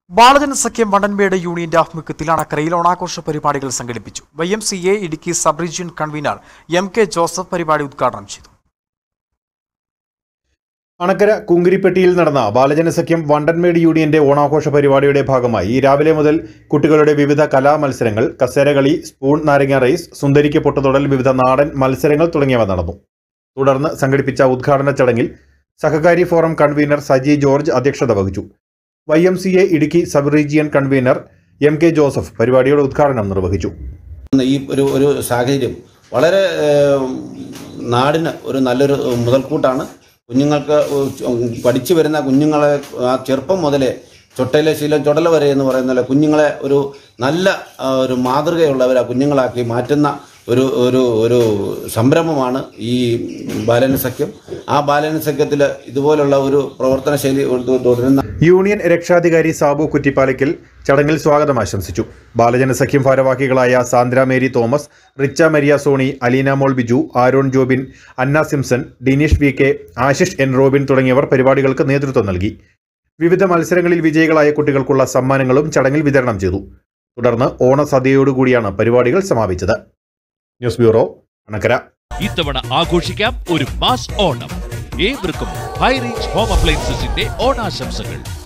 ബാലജന സഖ്യം വണ്ടൻമേട് യൂണിയന്റെ ആഭിമുഖ്യത്തിൽ അണക്കരയിൽ ഓണാഘോഷ പരിപാടികൾ സംഘടിപ്പിച്ചു Y M C A Idukki sub region convener M K Joseph പരിപാടി ഉദ്ഘാടനം ചെയ്തു അണക്കര കുങ്കിരിപ്പെട്ടിയിൽ നടന്ന ബാലജനസഖ്യം വണ്ടൻമേട് യൂണിയന്റെ ഓണാഘോഷ പരിപാടിയുടെ ഭാഗമായി രാവിലെ മുതൽ കുട്ടികളുടെ വിവിധ കലാ മത്സരങ്ങൾ കസേരകളി സ്പൂൺ നാരങ്ങ റേസ് സുന്ദരിക്ക് പൊട്ടുതൊടൽ വിവിധ നാടൻ മത്സരങ്ങൾ തുടങ്ങിയവ നടന്നു തുടർന്ന് സംഘടിപ്പിച്ച ഉദ്ഘാടന ചടങ്ങിൽ സഹകാരി ഫോറം കൺവീനർ സജി ജോർജ് അധ്യക്ഷത വഹിച്ചു Y M C A Idukki sub region convener M K Joseph പരിപാടിയുടെ ഉദ്ഘാടനം നിർവഹിച്ചു ഈ ഒരു ഒരു സാഹചര്യം വളരെ ഏഹ്, നാടിന് ഒരു നല്ലൊരു മുതൽക്കൂട്ടാണ് കുഞ്ഞുങ്ങൾക്ക് പഠിച്ചു വരുന്ന കുഞ്ഞുങ്ങളെ ആ ചെറുപ്പം മുതലേ ചൊട്ടയിലെ ശീലം ചുടല വരെ എന്ന് പറയുന്ന പോലെ കുഞ്ഞുങ്ങളെ ഒരു നല്ല ആ, ഒരു മാതൃകയുള്ളവരെ കുഞ്ഞുങ്ങളാക്കി മാറ്റുന്ന ഒരു ഒരു ഒരു സംരംഭമാണ് ഈ ബാലന സഖ്യം ആ ബാലന സഖ്യത്തിൽ ഇതുപോലുള്ള ഒരു പ്രവർത്തന ശൈലി തുടരുന്ന യൂണിയൻ രക്ഷാധികാരി സാബു കുറ്റിപ്പാലയ്ക്കൽ ചടങ്ങിൽ സ്വാഗതം ആശംസിച്ചു ബാലജന സഖ്യം ഭാരവാഹികളായ Sandra Mary Thomas Richa Maria Sony Aleena Mol Biju Aaron Jobin Anna Simson Dineesh V K Ashish N Robin തുടങ്ങിയവർ പരിപാടികൾക്ക് നേതൃത്വം നൽകി വിവിധ മത്സരങ്ങളിൽ വിജയികളായ കുട്ടികൾക്കുള്ള സമ്മാനങ്ങളും ചടങ്ങിൽ വിതരണം ചെയ്തു തുടർന്ന് ഓണസദ്യയോടുകൂടിയാണ് പരിപാടികൾ സമാപിച്ചത് ന്യൂസ് ബ്യൂറോ അണക്കര ഇത്തവണ ആഘോഷിക്കാം ഒരു മാസ് ഓണം ഏവർക്കും ഹൈറേഞ്ച് ഹോം അപ്ലയൻസസിന്റെ ഓണാശംസകൾ